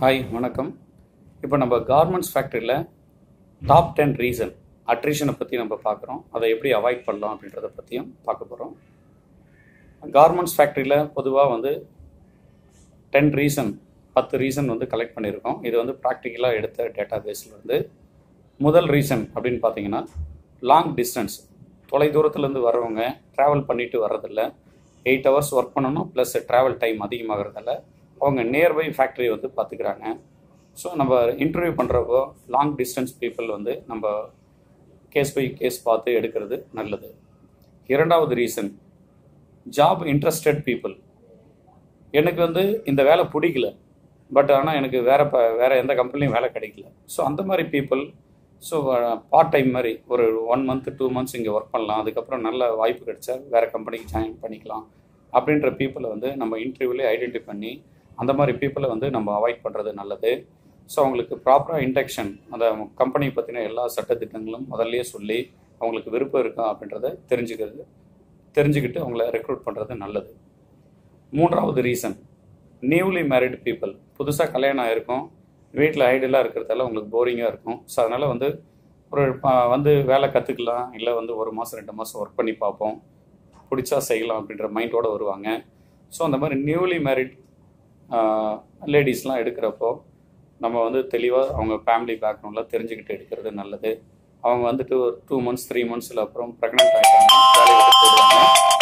hi வணக்கம் இப்போ நம்ம கார்மெண்ட்ஸ் ஃபேக்ட்ரியில் டாப் டென் ரீசன் அட்ரிஷனை பற்றி நம்ம பார்க்குறோம் அதை எப்படி அவாய்ட் பண்ணலாம் அப்படின்றத பற்றியும் பார்க்க போகிறோம் கார்மெண்ட்ஸ் ஃபேக்ட்ரியில் பொதுவாக வந்து டென் ரீசன் பத்து ரீசன் வந்து கலெக்ட் பண்ணியிருக்கோம் இது வந்து ப்ராக்டிக்கலாக எடுத்த டேட்டா பேஸில் வந்து முதல் ரீசன் அப்படின்னு பார்த்தீங்கன்னா லாங் டிஸ்டன்ஸ் தொலை தூரத்துலேருந்து வர்றவங்க ட்ராவல் பண்ணிட்டு வர்றதில்ல எயிட் ஹவர்ஸ் ஒர்க் பண்ணணும் ப்ளஸ் ட்ராவல் டைம் அதிகமாகிறதால அவங்க நியர்பை ஃபேக்ட்ரி வந்து பார்த்துக்கிறாங்க ஸோ நம்ம இன்டர்வியூ பண்ணுறப்போ லாங் டிஸ்டன்ஸ் பீப்புள் வந்து நம்ம கேஸ் பை கேஸ் பார்த்து எடுக்கிறது நல்லது இரண்டாவது ரீசன் ஜாப் இன்ட்ரெஸ்டட் பீப்புள் எனக்கு வந்து இந்த வேலை பிடிக்கல பட் ஆனால் எனக்கு வேற ப வேறு எந்த கம்பெனிலையும் வேலை கிடைக்கல ஸோ அந்த மாதிரி பீப்புள் ஸோ பார்ட் டைம் மாதிரி ஒரு ஒன் மந்த் டூ மந்த்ஸ் இங்கே ஒர்க் பண்ணலாம் அதுக்கப்புறம் நல்ல வாய்ப்பு கிடைச்சா வேறு கம்பெனிக்கு ஜாயின் பண்ணிக்கலாம் அப்படின்ற பீப்புளை வந்து நம்ம இன்டர்வியூலேயே ஐடென்டிஃபை பண்ணி அந்த மாதிரி பீப்புளை வந்து நம்ம அவாய்ட் பண்ணுறது நல்லது ஸோ அவங்களுக்கு ப்ராப்பராக இன்டெக்ஷன் அந்த கம்பெனி பற்றின எல்லா சட்டத்திட்டங்களும் முதல்லயே சொல்லி அவங்களுக்கு விருப்பம் இருக்கா அப்படின்றத தெரிஞ்சுக்கிறது தெரிஞ்சுக்கிட்டு அவங்கள ரெக்ரூட் பண்ணுறது நல்லது மூன்றாவது ரீசன் நியூலி மேரிட் பீப்புள் புதுசாக கல்யாணம் ஆகிருக்கும் வீட்டில் ஐடியலாக இருக்கிறதால உங்களுக்கு போரிங்காக இருக்கும் ஸோ அதனால் வந்து ஒரு ப- வந்து வேலை கற்றுக்கலாம் இல்லை வந்து ஒரு மாதம் ரெண்டு மாதம் ஒர்க் பண்ணி பார்ப்போம் பிடிச்சா செய்யலாம் அப்படின்ற மைண்டோடு வருவாங்க ஸோ அந்த மாதிரி நியூலி மேரிட் லேடிஸ்லாம் எடுக்கிறப்போ நம்ம வந்து தெளிவாக அவங்க ஃபேமிலி பேக்ரவுண்டில் தெரிஞ்சுக்கிட்டு எடுக்கிறது நல்லது அவங்க வந்துட்டு ஒரு டூ மந்த்ஸ் த்ரீ மந்த்ஸில் அப்புறம் ப்ரெக்னென்ட் ஆகிட்டாங்க வேலையை விட்டு போயிடுவாங்க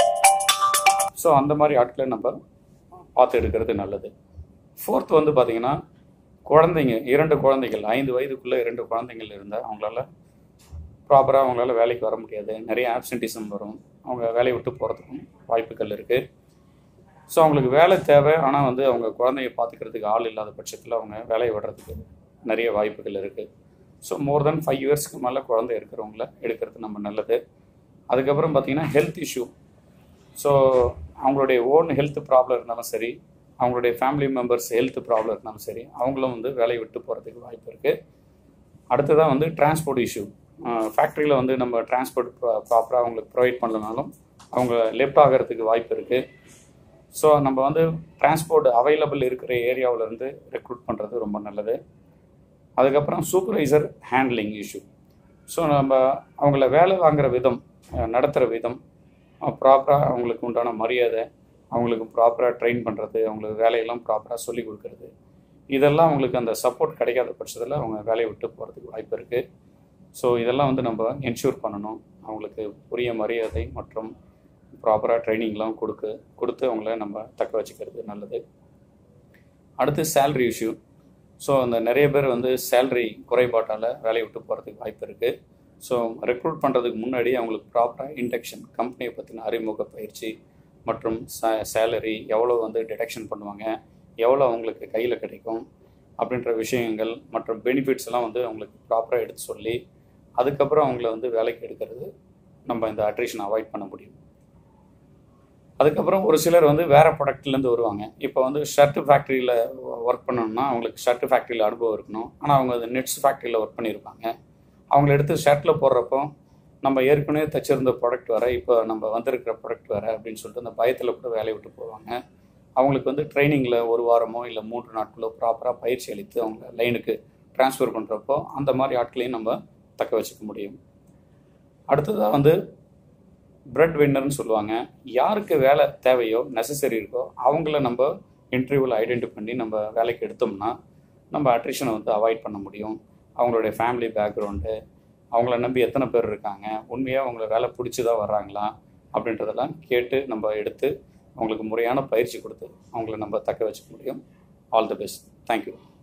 ஸோ அந்த மாதிரி ஆட்களை நம்ம பார்த்து எடுக்கிறது நல்லது ஃபோர்த் வந்து பார்த்தீங்கன்னா குழந்தைங்க இரண்டு குழந்தைகள் ஐந்து வயதுக்குள்ளே இரண்டு குழந்தைகள் இருந்தால் அவங்களால ப்ராப்பராக அவங்களால வேலைக்கு வர முடியாது நிறைய ஆப்சன்டிசம் வரும் அவங்க வேலையை விட்டு போகிறதுக்கும் வாய்ப்புகள் இருக்குது ஸோ அவங்களுக்கு வேலை தேவை ஆனால் வந்து அவங்க குழந்தைய பார்த்துக்கிறதுக்கு ஆள் இல்லாத பட்சத்தில் அவங்க வேலையை விடுறதுக்கு நிறைய வாய்ப்புகள் இருக்குது ஸோ மோர் தென் ஃபைவ் இயர்ஸ்க்கு மேலே குழந்தை இருக்கிறவங்கள எடுக்கிறது நம்ம நல்லது அதுக்கப்புறம் பார்த்தீங்கன்னா ஹெல்த் இஷ்யூ ஸோ அவங்களுடைய ஓன் ஹெல்த் ப்ராப்ளம் இருந்தாலும் சரி அவங்களுடைய ஃபேமிலி மெம்பர்ஸ் ஹெல்த் ப்ராப்ளம் இருந்தாலும் சரி அவங்களும் வந்து வேலையை விட்டு போகிறதுக்கு வாய்ப்பு இருக்குது அடுத்ததாக வந்து டிரான்ஸ்போர்ட் இஷ்யூ ஃபேக்ட்ரியில் வந்து நம்ம டிரான்ஸ்போர்ட் ப்ராப்பராக அவங்களுக்கு ப்ரொவைட் பண்ணலனாலும் அவங்க லெஃப்ட் ஆகிறதுக்கு வாய்ப்பு இருக்குது ஸோ நம்ம வந்து டிரான்ஸ்போர்ட் அவைலபிள் இருக்கிற ஏரியாவுல இருந்து ரெக்ரூட் பண்ணுறது ரொம்ப நல்லது அதுக்கப்புறம் சூப்பர்வைசர் ஹேண்ட்லிங் இஷ்யூ ஸோ நம்ம அவங்கள வேலை வாங்குற விதம் நடத்துகிற விதம் ப்ராப்பராக அவங்களுக்கு உண்டான மரியாதை அவங்களுக்கு ப்ராப்பராக ட்ரெயின் பண்ணுறது அவங்களுக்கு வேலையெல்லாம் ப்ராப்பராக சொல்லி கொடுக்கறது இதெல்லாம் அவங்களுக்கு அந்த சப்போர்ட் கிடைக்காத பட்சத்தில் அவங்க வேலையை விட்டு போகிறதுக்கு வாய்ப்பு இருக்குது ஸோ இதெல்லாம் வந்து நம்ம என்ஷூர் பண்ணணும் அவங்களுக்கு உரிய மரியாதை மற்றும் ப்ராப்பராக ட்ரைனிங்லாம் கொடுக்க கொடுத்து அவங்கள நம்ம தக்க வச்சுக்கிறது நல்லது அடுத்து சேலரி இஷ்யூ ஸோ அந்த நிறைய பேர் வந்து சேலரி குறைபாட்டால் வேலையை விட்டு போகிறதுக்கு வாய்ப்பு இருக்குது ஸோ ரெக்ரூட் பண்ணுறதுக்கு முன்னாடி அவங்களுக்கு ப்ராப்பராக இன்டெக்ஷன் கம்பெனியை பற்றின அறிமுக பயிற்சி மற்றும் சேலரி எவ்வளோ வந்து டிடெக்ஷன் பண்ணுவாங்க எவ்வளோ அவங்களுக்கு கையில் கிடைக்கும் அப்படின்ற விஷயங்கள் மற்றும் பெனிஃபிட்ஸ் எல்லாம் வந்து அவங்களுக்கு ப்ராப்பராக எடுத்து சொல்லி அதுக்கப்புறம் அவங்கள வந்து வேலைக்கு எடுக்கிறது நம்ம இந்த அட்ரிஷன் அவாய்ட் பண்ண முடியும் அதுக்கப்புறம் ஒரு சிலர் வந்து வேறு ப்ராடக்ட்லேருந்து வருவாங்க இப்போ வந்து ஷர்ட் ஃபேக்ட்ரியில் ஒர்க் பண்ணணும்னா அவங்களுக்கு ஷர்ட் ஃபேக்ட்ரியில் அனுபவம் இருக்கணும் ஆனால் அவங்க அது நெட்ஸ் ஃபேக்ட்ரியில் ஒர்க் பண்ணியிருப்பாங்க அவங்கள எடுத்து ஷர்ட்டில் போடுறப்போ நம்ம ஏற்கனவே தச்சிருந்த ப்ராடக்ட் வேறு இப்போ நம்ம வந்திருக்கிற ப்ராடக்ட் வேறு அப்படின்னு சொல்லிட்டு அந்த பயத்தில் கூட வேலையை விட்டு போவாங்க அவங்களுக்கு வந்து ட்ரைனிங்கில் ஒரு வாரமோ இல்லை மூன்று நாட்களோ ப்ராப்பராக பயிற்சி அளித்து அவங்க லைனுக்கு ட்ரான்ஸ்ஃபர் பண்ணுறப்போ அந்த மாதிரி ஆட்களையும் நம்ம தக்க வச்சுக்க முடியும் அடுத்ததாக வந்து பிரெட் வின்னர்னு சொல்லுவாங்க யாருக்கு வேலை தேவையோ நெசசரி இருக்கோ அவங்கள நம்ம இன்டர்வியூவில் ஐடென்டிஃபை பண்ணி நம்ம வேலைக்கு எடுத்தோம்னா நம்ம அட்ரிஷனை வந்து அவாய்ட் பண்ண முடியும் அவங்களுடைய ஃபேமிலி பேக்ரவுண்டு அவங்கள நம்பி எத்தனை பேர் இருக்காங்க உண்மையாக அவங்கள வேலை பிடிச்சி தான் வர்றாங்களா அப்படின்றதெல்லாம் கேட்டு நம்ம எடுத்து அவங்களுக்கு முறையான பயிற்சி கொடுத்து அவங்கள நம்ம தக்க வச்சுக்க முடியும் ஆல் தி பெஸ்ட் தேங்க்யூ